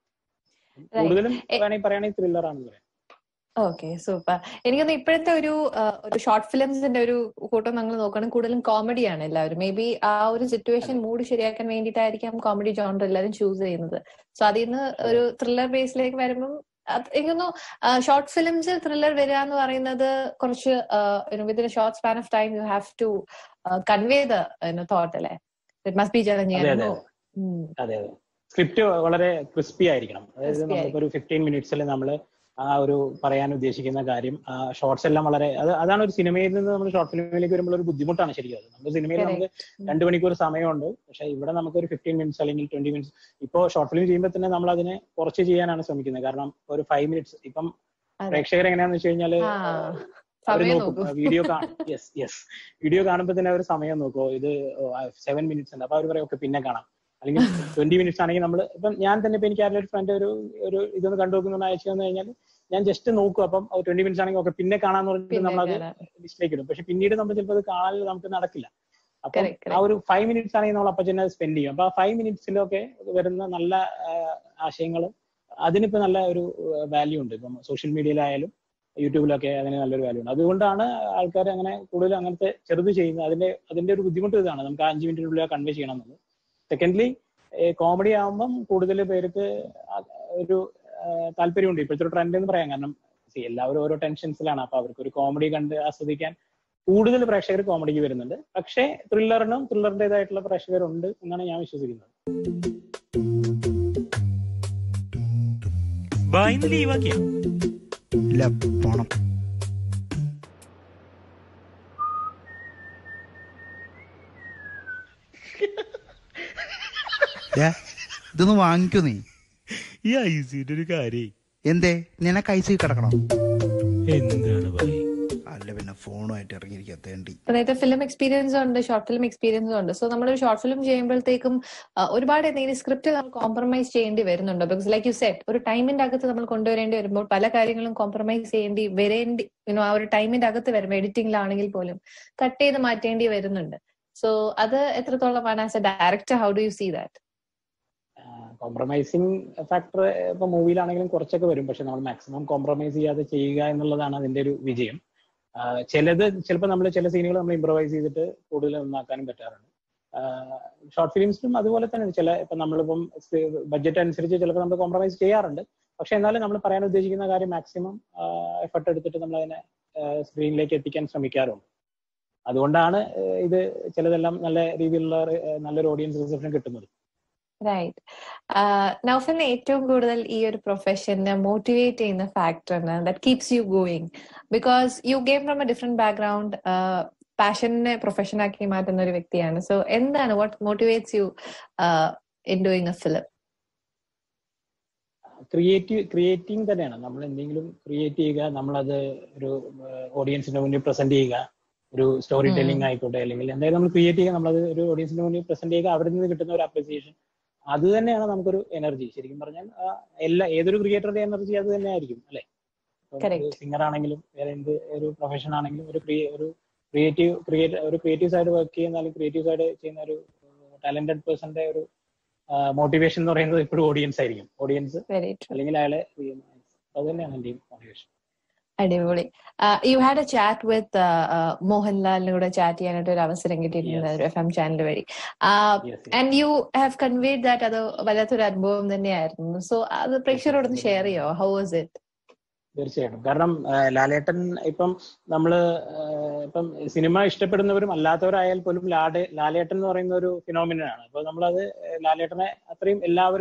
കൂടുതലും എ- വേണമെങ്കിൽ പറയുകയാണെങ്കിൽ ത്രില്ലർ ആണെന്ന് പറയാം ഓക്കെ സൂപ്പർ എനിക്കൊന്ന് ഇപ്പോഴത്തെ ഒരു ആ, ഒരു ഷോർട്ട് ഫിലിംസിന്റെ ഒരു കൂട്ടം നമ്മൾ നോക്കുകയാണെങ്കിൽ കൂടുതലും കോമഡിയാണ് എല്ലാവരും മേ ബി ആ ഒരു സിറ്റുവേഷൻ മൂഡ് ശരിയാക്കാൻ വേണ്ടിയിട്ടായിരിക്കാം കോമഡി ജോണർ എല്ലാവരും ചൂസ് ചെയ്യുന്നത് സോ അതിൽ നിന്ന് ഒരു ത്രില്ലർ ബേസിലേക്ക് വരുമ്പം അത് എനിക്കൊന്നു ഷോർട്ട് ഫിലിംസിൽ ത്രില്ലർ വരിക എന്ന് പറയുന്നത് കുറച്ച് within short span of time you have to convey the thought അല്ലേ ഇറ്റ് മസ്റ്റ് ബി അതെ അതെ ചലഞ്ചിങ് അതെ അതെ സ്ക്രിപ്റ്റ് വളരെ ക്രിസ്പി ആയിരിക്കണം അതായത് Crispy നമ്മളിപ്പോ ഒരു ഫിഫ്റ്റീൻ മിനിറ്റ്സിൽ നമ്മൾ ആ ഒരു പറയാൻ ഉദ്ദേശിക്കുന്ന കാര്യം ആ ഷോർട്സ് എല്ലാം വളരെ അത് അതാണ് ഒരു സിനിമയിൽ നിന്ന് നമ്മൾ ഷോർട്ട് ഫിലിമിലേക്ക് വരുമ്പോൾ ഒരു ബുദ്ധിമുട്ടാണ് ശരിക്കും അത് നമ്മുടെ സിനിമയിൽ നമുക്ക് രണ്ട് മണിക്കൂർ സമയമുണ്ട് പക്ഷെ ഇവിടെ നമുക്ക് ഒരു ഫിഫ്റ്റീൻ മിനിറ്റ്സ് അല്ലെങ്കിൽ ട്വന്റി മിനിറ്റ്സ് ഇപ്പോൾ ഷോർട്ട് ഫിലിം ചെയ്യുമ്പോൾ തന്നെ നമ്മൾ അതിനെ കുറച്ച് ചെയ്യാനാണ് ശ്രമിക്കുന്നത് കാരണം ഒരു ഫൈവ് മിനിറ്റ്സ് ഇപ്പം അതെ. പ്രേക്ഷകർ എങ്ങനെയാന്ന് വെച്ച് കഴിഞ്ഞാല് ആ അവർ സമയം നോക്കും നോക്കൂ വീഡിയോ യെസ് യെസ് വീഡിയോ കാണുമ്പോൾ തന്നെ അവർ സമയം നോക്കുമോ ഇത് സെവൻ മിനിറ്റ്സ് ഉണ്ട് അപ്പൊ അവർ പറയും ഓക്കെ പിന്നെ കാണാം അല്ലെങ്കിൽ ട്വന്റി മിനിറ്റ്സ് ആണെങ്കിൽ നമ്മൾ ഇപ്പം ഞാൻ തന്നെ ഇപ്പൊ എനിക്ക് ആരുടെ ഒരു ഫ്രണ്ട് ഒരു ഒരു ഇതൊന്ന് കണ്ടു നോക്കുന്ന അയച്ചു തന്നു കഴിഞ്ഞാൽ ഞാൻ ജസ്റ്റ് നോക്കും അപ്പം ട്വന്റി മിനിറ്റ്സ് ആണെങ്കിൽ ഓക്കെ പിന്നെ കാണാന്ന് പറഞ്ഞിട്ട് പിന്നെ നമ്മളത് കാണാം. ലിസ്റ്റിലേക്ക് ഇടും പക്ഷെ പിന്നീട് നമ്മൾ ചിലപ്പോൾ അത് കാണാൻ നമുക്ക് നടക്കില്ല അപ്പം Correct, correct. ആ ഒരു ഫൈവ് മിനിറ്റ്സ് ആണെങ്കിൽ നമ്മൾ അപ്പൊ തന്നെ സ്പെൻഡ് ചെയ്യും അപ്പൊ ആ ഫൈവ് മിനിറ്റ്സിലൊക്കെ വരുന്ന നല്ല ആശയങ്ങൾ അതിനിപ്പോ നല്ല ഒരു വാല്യൂ ഉണ്ട് ഇപ്പം സോഷ്യൽ മീഡിയയിലായാലും യൂട്യൂബിലൊക്കെ അതിന് നല്ലൊരു വാല്യൂ ഉണ്ട് അതുകൊണ്ടാണ് ആൾക്കാർ അങ്ങനെ കൂടുതൽ അങ്ങനത്തെ ചെറുത് ചെയ്യുന്നത് അതിന്റെ അതിന്റെ ഒരു ബുദ്ധിമുട്ട് ഇതാണ് നമുക്ക് ആ അഞ്ച് മിനിറ്റിനുള്ളിൽ കൺവേ ചെയ്യണം എന്നുള്ളത് സെക്കൻഡ്ലി കോമഡി ആകുമ്പം കൂടുതൽ പേർക്ക് ആ- ഒരു ആ, താല്പര്യമുണ്ട് ഇപ്പോഴത്തെ ഒരു ട്രെൻഡ് എന്ന് പറയാം കാരണം see, എല്ലാവരും ഓരോ ടെൻഷൻസിലാണ് അപ്പൊ അവർക്ക് ഒരു കോമഡി കണ്ട് ആസ്വദിക്കാൻ കൂടുതൽ പ്രേക്ഷകർ കോമഡിക്ക് വരുന്നുണ്ട് പക്ഷേ ത്രില്ലറിനും ത്രില്ലറിന്റേതായിട്ടുള്ള പ്രേക്ഷകരുണ്ട് എന്നാണ് ഞാൻ വിശ്വസിക്കുന്നത് ബായിന്ന് ലീവാക്കിയ ഇല്ല പോണം ഏ, ഇതൊന്ന് വാങ്ങിക്കോ നീ ഈ ഐസിന്റെ ഒരു കാര്യേ എന്തേ നിനക്ക് ഐസി കിടക്കണം എന്താണ് ബായി അല്ല പിന്നെ ഫോണുമായിട്ട് ഇറങ്ങിയിരിക്കാത്തേണ്ടി നേരത്തെ ഫിലിം എക്സ്പീരിയൻസ് ഉണ്ട് ഷോർട്ട് ഫിലിം എക്സ്പീരിയൻസും ഉണ്ട് സോ നമ്മൾ ഒരു ഷോർട്ട് ഫിലിം ചെയ്യുമ്പോഴത്തേക്കും ആ, ഒരുപാട് എന്തെങ്കിലും സ്ക്രിപ്റ്റ് നമ്മൾ കോംപ്രമൈസ് ചെയ്യേണ്ടി വരുന്നുണ്ട് ബിക്കോസ് ലൈക്ക് യു സെറ്റ് ഒരു ടൈമിന്റെ അകത്ത് നമ്മൾ കൊണ്ടുവരേണ്ടി വരുമ്പോൾ പല കാര്യങ്ങളും കോംപ്രമൈസ് ചെയ്യേണ്ടി വരേണ്ടി യുനോ ആ ഒരു ടൈമിന്റെ അകത്ത് വരുമ്പോൾ എഡിറ്റിംഗിലാണെങ്കിൽ പോലും കട്ട് ചെയ്ത് മാറ്റേണ്ടി വരുന്നുണ്ട് സോ അത് എത്രത്തോളമാണ് as a director how do you see that compromising factor ഇപ്പൊ മൂവിയിലാണെങ്കിലും കുറച്ചൊക്കെ വരും പക്ഷെ നമ്മൾ മാക്സിമം കോംപ്രമൈസ് ചെയ്യാതെ ചെയ്യുക എന്നുള്ളതാണ് അതിന്റെ ഒരു വിജയം ആ, ചിലത് ചിലപ്പോൾ നമ്മൾ ചില സീനുകൾ നമ്മൾ ഇംപ്രവൈസ് ചെയ്തിട്ട് കൂടുതൽ നന്നാക്കാനും പറ്റാറുണ്ട് ഷോർട്ട് ഫിലിംസിലും അതുപോലെ തന്നെ ചില ഇപ്പൊ നമ്മളിപ്പം ബഡ്ജറ്റ് അനുസരിച്ച് ചിലപ്പോൾ നമ്മൾ കോംപ്രമൈസ് ചെയ്യാറുണ്ട് പക്ഷെ എന്നാലും നമ്മൾ പറയാൻ ഉദ്ദേശിക്കുന്ന കാര്യം മാക്സിമം എഫർട്ട് എടുത്തിട്ട് നമ്മൾ അതിനെ സ്ക്രീനിലേക്ക് എത്തിക്കാൻ ശ്രമിക്കാറുണ്ട് അതുകൊണ്ടാണ് ആ, ഇത് ചിലതെല്ലാം നല്ല രീതിയിലുള്ള ആ, നല്ലൊരു ഓഡിയൻസ് റിസപ്ഷൻ കിട്ടുന്നത് റൈറ്റ് നൗഫലിനെ ഏറ്റവും കൂടുതൽ ഈ ഒരു പ്രൊഫഷനെ മോട്ടിവേറ്റ് ചെയ്യുന്ന ഫാക്ടറാണ് that keeps you going because you came from a different background പാഷനെ പ്രൊഫഷൻ ആക്കി മാറ്റുന്ന ഒരു വ്യക്തിയാണ് സോ എന്താണ് what motivates you in doing a film creative creating തന്നെയാണ് നമ്മൾ എന്തെങ്കിലും ക്രിയേറ്റ് ചെയ്യുക നമ്മളത് ഒരു ഓഡിയൻസിന്റെ മുന്നിൽ പ്രസന്റ് ചെയ്യുക ഒരു സ്റ്റോറി ഉം. ടെല്ലിംഗ് ആയിക്കോട്ടെ അല്ലെങ്കിൽ എന്തായാലും നമ്മൾ ക്രിയേറ്റ് ചെയ്യുക നമ്മളത് ഒരു ഓഡിയൻസിന്റെ മുന്നിൽ പ്രസന്റ് ചെയ്യുക അവിടെ നിന്ന് കിട്ടുന്ന ഒരു അപ്രിസിയേഷൻ അത് തന്നെയാണ് നമുക്കൊരു എനർജി ശരിക്കും പറഞ്ഞാൽ ആ, എല്ലാ ഏതൊരു ക്രിയേറ്ററുടെ എനർജി അത് തന്നെ ആയിരിക്കും അല്ലെ Correct. സിംഗർ ആണെങ്കിലും വേറെ എന്ത് ഒരു പ്രൊഫഷൻ ആണെങ്കിലും ഒരു ക്രിയേ ഒരു ക്രിയേറ്റീവ് ക്രിയേറ്റ് ഒരു ക്രിയേറ്റീവ് സൈഡ് വർക്ക് ചെയ്യുന്ന അല്ലെങ്കിൽ ക്രിയേറ്റീവ് സൈഡ് ചെയ്യുന്ന ഒരു ടാലന്റഡ് പേഴ്സന്റെ ഒരു മോട്ടിവേഷൻ എന്ന് പറയുന്നത് ഇപ്പോഴും ഓഡിയൻസ് ആയിരിക്കും ഓഡിയൻസ് വെരി ട്രൂ അല്ലെങ്കിൽ അയാളെ അത് തന്നെയാണ് എന്റെയും മോട്ടിവേഷൻ അടിപൊളി you had a chat with മോഹൻലാലിനെ കൂടെ ചാറ്റ് ചെയ്യാനായിട്ട് ഒരു അവസരം കിട്ടിയിട്ടുണ്ട് എഫ് എം ചാനൽ വഴി and you have conveyed that അത് വല്ലാത്തൊരു അനുഭവം തന്നെയായിരുന്നു സോ അത് പ്രേക്ഷകരോടൊന്ന് ഷെയർ ചെയ്യോ ഹൗ വാസ് ഇറ്റ് തീർച്ചയായിട്ടും കാരണം ആ, ലാലേട്ടൻ ഇപ്പം നമ്മള് ആ, ഇപ്പം സിനിമ ഇഷ്ടപ്പെടുന്നവരും അല്ലാത്തവരായാൽ പോലും ലാഡെ ലാലേട്ടൻ എന്ന് പറയുന്ന ഒരു ഫിനോമിനാണ് അപ്പൊ നമ്മളത് ലാലേട്ടനെ അത്രയും എല്ലാവർക്കും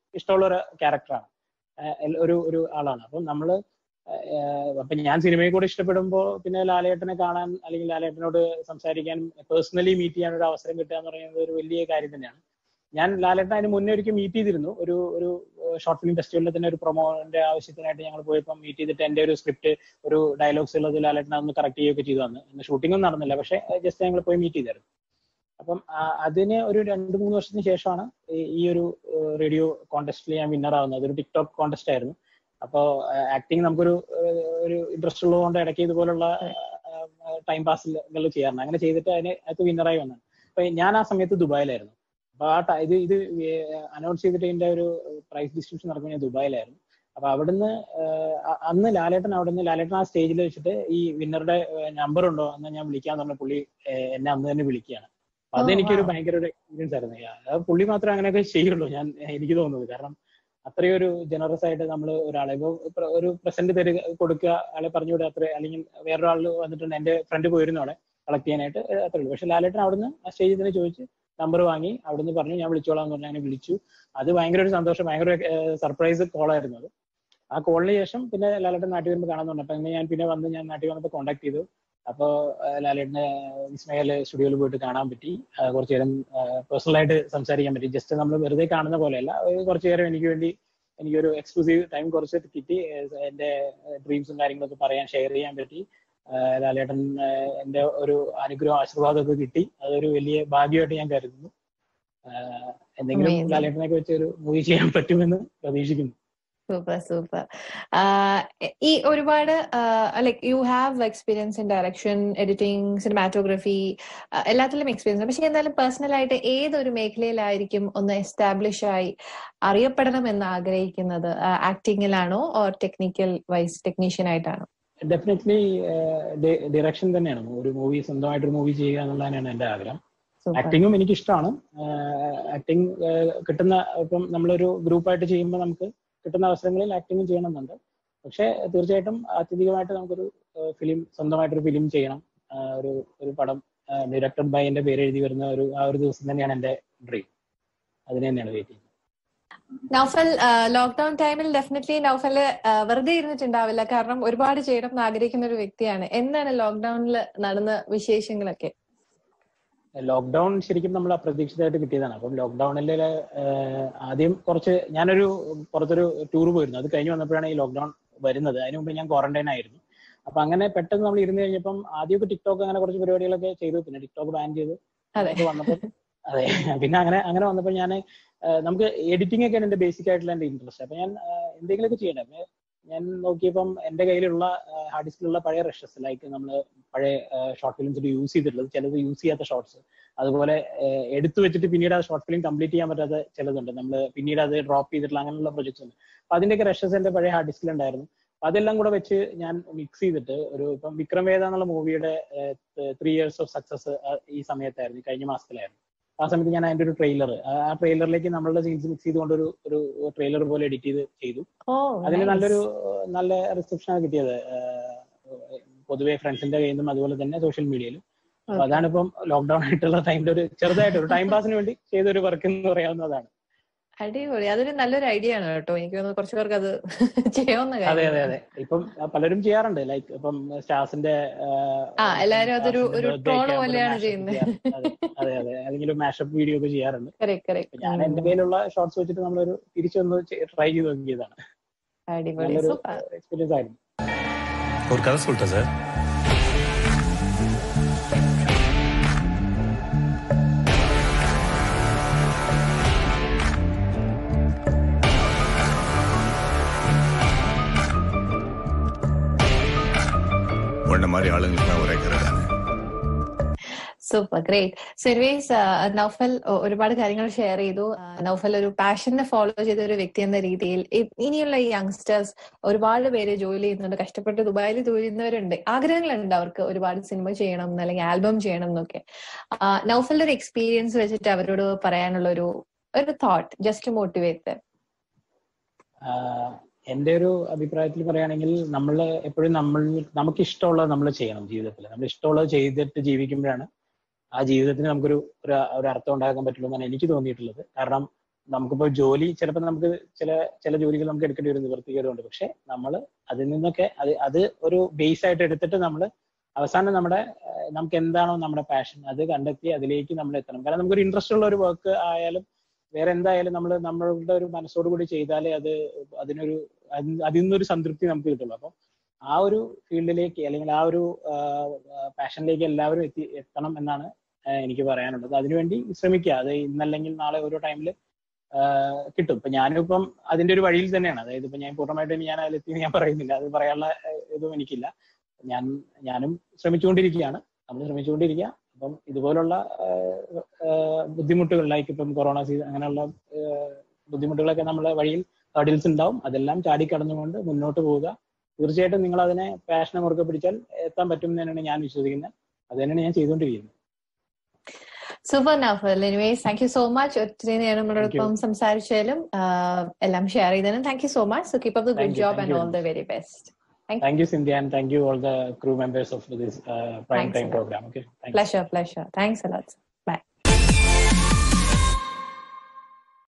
ഇഷ്ടമുള്ള ഒരു ക്യാരക്ടറാണ് ഒരു ഒരു ആളാണ് അപ്പം നമ്മള് ഏഹ് അപ്പൊ ഞാൻ സിനിമയെ കൂടെ ഇഷ്ടപ്പെടുമ്പോൾ പിന്നെ ലാലേട്ടനെ കാണാൻ അല്ലെങ്കിൽ ലാലേട്ടനോട് സംസാരിക്കാനും പേഴ്സണലി മീറ്റ് ചെയ്യാൻ ഒരു അവസരം കിട്ടുക എന്ന് പറയുന്നത് ഒരു വലിയ കാര്യം തന്നെയാണ് ഞാൻ ലാലേട്ടൻ അതിന് മുന്നേ ഒരിക്കൽ മീറ്റ് ചെയ്തിരുന്നു ഒരു ഒരു ഷോർട്ട് ഫിലിം ഫെസ്റ്റിവലിൽ തന്നെ ഒരു പ്രൊമോന്റെ ആവശ്യത്തിനായിട്ട് ഞങ്ങൾ പോയപ്പോൾ മീറ്റ് ചെയ്തിട്ട് എന്റെ ഒരു സ്ക്രിപ്റ്റ് ഒരു ഡയലോഗ്സ് ഉള്ളത് ലാലേട്ടൻ അതൊന്ന് കറക്റ്റ് ചെയ്യുകയൊക്കെ ചെയ്തു വന്ന് ഷൂട്ടിംഗ് ഒന്നും നടന്നില്ല പക്ഷെ ജസ്റ്റ് ഞങ്ങൾ പോയി മീറ്റ് ചെയ്തായിരുന്നു അപ്പം ആ- അതിന് ഒരു രണ്ട് മൂന്ന് വർഷത്തിന് ശേഷമാണ് ഈ- ഈ ഒരു റേഡിയോ കോൺടെസ്റ്റിൽ ഞാൻ വിന്നർ ആവുന്നത് അതൊരു ടിക്ടോക്ക് കോൺടെസ്റ്റ് ആയിരുന്നു അപ്പോൾ ആക്ടിങ് നമുക്കൊരു ഏഹ്, ഒരു ഇൻട്രസ്റ്റ് ഉള്ളതുകൊണ്ട് ഇടയ്ക്ക് ഇതുപോലുള്ള ടൈം പാസുകൾ ചെയ്യാറുണ്ട് അങ്ങനെ ചെയ്തിട്ട് അതിന് അത് വിന്നറായി വന്നതാണ് അപ്പൊ ഞാൻ ആ സമയത്ത് ദുബായിലായിരുന്നു അപ്പൊ ആ ട- ഇത് ഇത് അനൗൺസ് ചെയ്തിട്ട് ഇതിന്റെ ഒരു പ്രൈസ് ഡിസ്ട്രിബ്യൂഷൻ നടക്കുന്ന ഞാൻ ദുബായിലായിരുന്നു അപ്പൊ അവിടുന്ന് ഏഹ്, അ- അന്ന് ലാലേട്ടൻ അവിടുന്ന് ലാലേട്ടൻ ആ സ്റ്റേജിൽ വെച്ചിട്ട് ഈ വിന്നറുടെ നമ്പർ ഉണ്ടോ എന്ന് ഞാൻ വിളിക്കാന്ന് പറഞ്ഞ പുള്ളി ഏഹ്, എന്നെ അന്ന് തന്നെ വിളിക്കുകയാണ് അപ്പൊ ഓ, അതെനിക്കൊരു wow. ഭയങ്കര ഒരു എക്സ്പീരിയൻസ് ആയിരുന്നു അത് പുള്ളി മാത്രമേ അങ്ങനെയൊക്കെ ചെയ്യുള്ളൂ ഞാൻ എനിക്ക് തോന്നുന്നത് കാരണം അത്രയും ഒരു ജനറസ് ആയിട്ട് നമ്മൾ ഒരാളെ ഇപ്പൊ പ്ര- ഒരു പ്രസന്റ് തരിക കൊടുക്കുക ആളെ പറഞ്ഞു വിടുക അത്ര അല്ലെങ്കിൽ വേറൊരാൾ വന്നിട്ടുണ്ട് എന്റെ ഫ്രണ്ട് പോയിരുന്നു അവിടെ കളക്ട് ചെയ്യാനായിട്ട് ഏഹ് അത്രേ ഉള്ളൂ പക്ഷെ ലാലേട്ടൻ അവിടുന്ന് ആ സ്റ്റേജിൽ തന്നെ ചോദിച്ച് നമ്പർ വാങ്ങി അവിടുന്ന് പറഞ്ഞു ഞാൻ വിളിച്ചോളാം എന്ന് പറഞ്ഞ് അങ്ങനെ വിളിച്ചു അത് ഭയങ്കര ഒരു സന്തോഷം ഭയങ്കര സർപ്രൈസ് കോളായിരുന്നു അത് ആ കോളിന് ശേഷം പിന്നെ ലാലേട്ടൻ നാട്ടിൽ വരുമ്പോൾ കാണാൻ തുടങ്ങി അപ്പൊ അങ്ങനെ ഞാൻ പിന്നെ വന്ന് ഞാൻ നാട്ടിൽ വന്നപ്പോൾ കോൺടാക്ട് ചെയ്തു അപ്പോ ലാലേട്ടനെ വിസ്മയല് സ്റ്റുഡിയോയിൽ പോയിട്ട് കാണാൻ പറ്റി ആ, കുറച്ചു നേരം പേഴ്സണൽ ആയിട്ട് സംസാരിക്കാൻ പറ്റി ജസ്റ്റ് നമ്മൾ വെറുതെ കാണുന്ന പോലെയല്ല ഒരു കുറച്ചു നേരം എനിക്ക് വേണ്ടി എനിക്കൊരു എക്സ്ക്ലൂസീവ് ടൈം കുറച്ച് കിട്ടി ഏഹ് എന്റെ ഡ്രീംസും കാര്യങ്ങളൊക്കെ പറയാൻ ഷെയർ ചെയ്യാൻ പറ്റി ആഹ് ലാലേട്ടൻ ആഹ് എന്റെ ഒരു അനുഗ്രഹം ആശീർവാദമൊക്കെ കിട്ടി അതൊരു വലിയ ഭാഗ്യമായിട്ട് ഞാൻ കരുതുന്നു ആഹ് എന്തെങ്കിലും Amazing. ലാലേട്ടനൊക്കെ വെച്ച് ഒരു മൂവി ചെയ്യാൻ പറ്റുമെന്ന് പ്രതീക്ഷിക്കുന്നു സൂപ്പർ സൂപ്പർ ഈ ഒരുപാട് like you have experience in direction editing cinematography എല്ലാത്തിലും എക്സ്പീരിയൻസ് പക്ഷെ എന്തായാലും പേഴ്സണൽ ആയിട്ട് ഏതൊരു മേഖലയിലായിരിക്കും ഒന്ന് എസ്റ്റാബ്ലിഷ് ആയി അറിയപ്പെടണം എന്ന് ആഗ്രഹിക്കുന്നത് ആക്ടിങ്ങിലാണോ ഓർ ടെക്നിക്കൽ വൈസ് ടെക്നീഷ്യൻ ആയിട്ടാണോ ഡെഫിനറ്റ്ലി ഡിറക്ഷൻ തന്നെയാണ് ഒരു മൂവി സ്വന്തമായിട്ട് ഒരു മൂവി ചെയ്യുക എന്നുള്ളതാണ് എന്റെ ആഗ്രഹം സൂപ്പർ ആക്ടിങ്ങും എനിക്ക് ഇഷ്ടമാണ് ആക്ടിങ് കിട്ടുന്ന ഇപ്പം നമ്മളൊരു ഗ്രൂപ്പായിട്ട് ചെയ്യുമ്പോൾ നമുക്ക് കിട്ടുന്ന അവസരങ്ങളിൽ ആക്ടിങ്ങും ചെയ്യണമെന്നുണ്ട് പക്ഷെ തീർച്ചയായിട്ടും ആത്യന്തികമായിട്ട് നമുക്കൊരു ഫിലിം സ്വന്തമായിട്ടൊരു ഫിലിം ചെയ്യണം ആ, ഒരു ഒരു പടം ഡയറക്ടഡ് ബൈ എന്റെ പേര് എഴുതി വരുന്ന ഒരു ആ ഒരു ദിവസം തന്നെയാണ് എന്റെ ഡ്രീം അതിന് തന്നെയാണ് വെയിറ്റ് ചെയ്യുന്നത് നൗഫൽ ലോക്ക്ഡൌൺ ടൈമിൽ ഡെഫിനറ്റ്ലി നൗഫല് വെറുതെ ഇരുന്നിട്ടുണ്ടാവില്ല കാരണം ഒരുപാട് ചെയ്യണം എന്ന് ആഗ്രഹിക്കുന്ന ഒരു വ്യക്തിയാണ് എന്താണ് ലോക്ക്ഡൌണിൽ നടന്ന വിശേഷങ്ങളൊക്കെ ലോക്ക്ഡൌൺ ശരിക്കും നമ്മൾ അപ്രതീക്ഷിതമായിട്ട് കിട്ടിയതാണ് അപ്പം ലോക്ക്ഡൌണിൽ ആദ്യം കുറച്ച് ഞാനൊരു പുറത്തൊരു ടൂർ പോയിരുന്നു അത് കഴിഞ്ഞ് വന്നപ്പോഴാണ് ഈ ലോക്ക്ഡൌൺ വരുന്നത് അതിന് മുമ്പ് ഞാൻ ക്വാറന്റൈൻ ആയിരുന്നു അപ്പൊ അങ്ങനെ പെട്ടെന്ന് നമ്മൾ ഇരുന്ന് കഴിഞ്ഞപ്പം ആദ്യമൊക്കെ ടിക്ടോക്ക് അങ്ങനെ കുറച്ച് പരിപാടികളൊക്കെ ചെയ്തു പിന്നെ ടിക്ടോക്ക് ബാൻ ചെയ്തു അതെ. അത് വന്നപ്പോൾ അതെ പിന്നെ അങ്ങനെ അങ്ങനെ വന്നപ്പോൾ ഞാൻ നമുക്ക് എഡിറ്റിംഗ് ഒക്കെയാണ് എന്റെ ബേസിക് ആയിട്ടുള്ള എന്റെ ഇൻട്രസ്റ്റ് അപ്പൊ ഞാൻ ആ, എന്തെങ്കിലുമൊക്കെ ചെയ്യണ്ടേ അപ്പൊ ഞാൻ നോക്കിയപ്പം എന്റെ കയ്യിലുള്ള ഹാർഡ് ഡിസ്കിലുള്ള പഴയ റഷസ് ലൈക്ക് നമ്മൾ പഴയ ഷോർട്ട് ഫിലിംസ് യൂസ് ചെയ്തിട്ടുള്ളത് ചിലത് യൂസ് ചെയ്യാത്ത ഷോർട്സ് അതുപോലെ ഏഹ്, എടുത്തു വെച്ചിട്ട് പിന്നീട് ആ ഷോർട്ട് ഫിലിം കംപ്ലീറ്റ് ചെയ്യാൻ പറ്റാത്ത ചിലതുണ്ട് നമ്മൾ പിന്നീട് അത് ഡ്രോപ്പ് ചെയ്തിട്ടുള്ള അങ്ങനെയുള്ള പ്രൊജക്ട്സ് ഉണ്ട് അപ്പൊ അതിന്റെയൊക്കെ റഷസ് എന്റെ പഴയ ഹാർഡ് ഡിസ്കിൽ ഉണ്ടായിരുന്നു അപ്പൊ അതെല്ലാം കൂടെ വെച്ച് ഞാൻ മിക്സ് ചെയ്തിട്ട് ഒരു ഇപ്പം വിക്രം വേദ എന്നുള്ള മൂവിയുടെ ത്രീ ഇയേഴ്സ് ഓഫ് സക്സസ് ഈ സമയത്തായിരുന്നു ഈ കഴിഞ്ഞ മാസത്തിലായിരുന്നു ആ സമയത്ത് ഞാൻ അതിന്റെ ഒരു ട്രെയിലർ ആ ട്രെയിലറിലേക്ക് നമ്മളുടെ സീൻസ് മിക്സ് ചെയ്തുകൊണ്ട് ഒരു ഒരു ട്രെയിലർ പോലെ എഡിറ്റ് ചെയ്ത് ചെയ്തു ഓ അതിന് nice. നല്ലൊരു ഏഹ്, നല്ല റിസപ്ഷൻ ആണ് കിട്ടിയത് ഏഹ്, പൊതുവെ ഫ്രണ്ട്സിന്റെ കയ്യിൽ നിന്നും അതുപോലെ തന്നെ സോഷ്യൽ മീഡിയയിലും അപ്പൊ Okay. അതാണ് ഇപ്പം ലോക്ക്ഡൌൺ ആയിട്ടുള്ള ടൈമിൽ ഒരു ചെറുതായിട്ട് ഒരു ടൈം പാസിന് വേണ്ടി ചെയ്തൊരു വർക്ക് എന്ന് പറയാവുന്നതാണ് അടിപൊളി അതൊരു നല്ലൊരു ഐഡിയ ആണ് കേട്ടോ എനിക്ക് തോന്നുന്നു കുറച്ചു പേർക്ക് അത് ചെയ്യാവുന്ന അതെ അതെ കാര്യമാണ് അതെ ഇപ്പം ആ, പലരും ചെയ്യാറുണ്ട് ലൈക്ക് ഇപ്പം സ്റ്റാർസിന്റെ ആ, എല്ലാരും അതൊരു- ഒരു troll പോലെയാണ് ചെയ്യുന്നത്. അതെ അതെ അതെ അല്ലെങ്കിൽ മാഷപ്പ് വീഡിയോ ഒക്കെ ചെയ്യാറുണ്ട് കറക്റ്റ് അപ്പൊ കറക്റ്റ് ഞാൻ എന്റെ കയ്യിലുള്ള ഷോർട്സ് വെച്ചിട്ട് നമ്മളൊരു തിരിച്ചൊന്ന് ട്രൈ ചെയ്ത് നോക്കിയതാണ് അടിപൊളി നല്ലൊരു സൂപ്പർ എക്സ്പീരിയൻസ് ആയിരുന്നു ഒരു കഥ சொல்லிட்டா சார் உன்ன மாதிரி ஆளுங்களுக்கு உரைக்கிறது தானே സൂപ്പർ ഗ്രേറ്റ് സെർവേസ് നൗഫൽ ഒ- ഒരുപാട് കാര്യങ്ങൾ ഷെയർ ചെയ്തു ആ, നൗഫൽ ഒരു പാഷനെ ഫോളോ ചെയ്ത ഒരു വ്യക്തി എന്ന രീതിയിൽ ഇ- ഇനിയുള്ള ഈ യങ്സ്റ്റേഴ്സ് ഒരുപാട് പേര് ജോലി ചെയ്യുന്നുണ്ട് കഷ്ടപ്പെട്ട് ദുബായിൽ ജോലി ചെയ്യുന്നവരുണ്ട് ആഗ്രഹങ്ങളുണ്ട് അവർക്ക് ഒരുപാട് സിനിമ ചെയ്യണം എന്ന് അല്ലെങ്കിൽ ആൽബം ചെയ്യണം എന്നൊക്കെ ആ, നൗഫലിന്റെ ഒരു എക്സ്പീരിയൻസ് വെച്ചിട്ട് അവരോട് പറയാനുള്ള ഒരു ഒരു തോട്ട് ജസ്റ്റ് മോട്ടിവേറ്റ് ആഹ് എന്റെ ഒരു അഭിപ്രായത്തിൽ പറയുകയാണെങ്കിൽ നമ്മൾ എപ്പോഴും നമ്മൾ നമുക്ക് ഇഷ്ടമുള്ളത് നമ്മൾ ചെയ്യണം ജീവിതത്തിൽ നമ്മൾ ഇഷ്ടമുള്ളത് ചെയ്തിട്ട് ജീവിക്കുമ്പോഴാണ് ആ ജീവിതത്തിന് നമുക്കൊരു ഒരു ഒരു അർത്ഥം ഉണ്ടാക്കാൻ പറ്റുള്ളൂ എന്നാണ് എനിക്ക് തോന്നിയിട്ടുള്ളത് കാരണം നമുക്കിപ്പോ ജോലി ചിലപ്പോൾ നമുക്ക് ചില ചില ജോലികൾ നമുക്ക് എടുക്കേണ്ടി വരും നിവൃത്തികേടുണ്ട് പക്ഷെ നമ്മൾ അതിൽ നിന്നൊക്കെ അത് അത് ഒരു ബേസ് ആയിട്ട് എടുത്തിട്ട് നമ്മൾ അവസാനം നമ്മുടെ ഏഹ്, നമുക്ക് എന്താണോ നമ്മുടെ പാഷൻ അത് കണ്ടെത്തി അതിലേക്ക് നമ്മൾ എത്തണം കാരണം നമുക്കൊരു ഇൻട്രസ്റ്റ് ഉള്ള ഒരു വർക്ക് ആയാലും വേറെ എന്തായാലും നമ്മൾ നമ്മളുടെ ഒരു മനസ്സോട് കൂടി ചെയ്താലേ അത് അതിനൊരു അതിൽ- അതിൽ നിന്നൊരു സംതൃപ്തി നമുക്ക് കിട്ടുള്ളൂ അപ്പം ആ ഒരു ഫീൽഡിലേക്ക് അല്ലെങ്കിൽ ആ ഒരു പാഷനിലേക്ക് എല്ലാവരും എത്തി എത്തണം എന്നാണ് ഏഹ് എനിക്ക് പറയാനുള്ളത് അതിനുവേണ്ടി ശ്രമിക്കുക അത് ഇന്നല്ലെങ്കിൽ നാളെ ഓരോ ടൈമിൽ കിട്ടും ഇപ്പൊ ഞാനിപ്പം അതിന്റെ ഒരു വഴിയിൽ തന്നെയാണ് അതായത് ഇപ്പൊ ഞാൻ പൂർണ്ണമായിട്ടും ഞാൻ അതിലെത്തി ഞാൻ പറയുന്നില്ല അത് പറയാനുള്ള ഏഹ്, ഇതും എനിക്കില്ല ഞാൻ ഞാനും ശ്രമിച്ചുകൊണ്ടിരിക്കുകയാണ് നമ്മൾ ശ്രമിച്ചുകൊണ്ടിരിക്കുക അപ്പം ഇതുപോലുള്ള ഏഹ്, ഏഹ്, ബുദ്ധിമുട്ടുകൾ ലൈക്ക് ഇപ്പം കൊറോണ സീസൺ അങ്ങനെയുള്ള ഏഹ്, ബുദ്ധിമുട്ടുകളൊക്കെ നമ്മളെ വഴിയിൽ ഹർഡിൽസ് ഉണ്ടാവും അതെല്ലാം ചാടിക്കടന്നുകൊണ്ട് മുന്നോട്ട് പോവുക തീർച്ചയായിട്ടും നിങ്ങൾ അതിനെ പാഷനെ മുറുകെ പിടിച്ചാൽ എത്താൻ പറ്റും എന്ന് തന്നെയാണ് ഞാൻ വിശ്വസിക്കുന്നത് അത് തന്നെയാണ് ഞാൻ ചെയ്തുകൊണ്ടിരിക്കുന്നത് super Naufal anyways thank you so much ഒത്തിരി നേരം നമ്മളോടൊപ്പം സംസാരിച്ചാലും ആഹ്, എല്ലാം ഷെയർ ചെയ്തതിനും thank you so much so keep up the Thank good you, job thank and you all very the very best Thank you, Cynthia, and thank you all the crew members of this uh, prime Thanks a time lot. program. Okay, thank you. Pleasure, pleasure. Thanks a lot.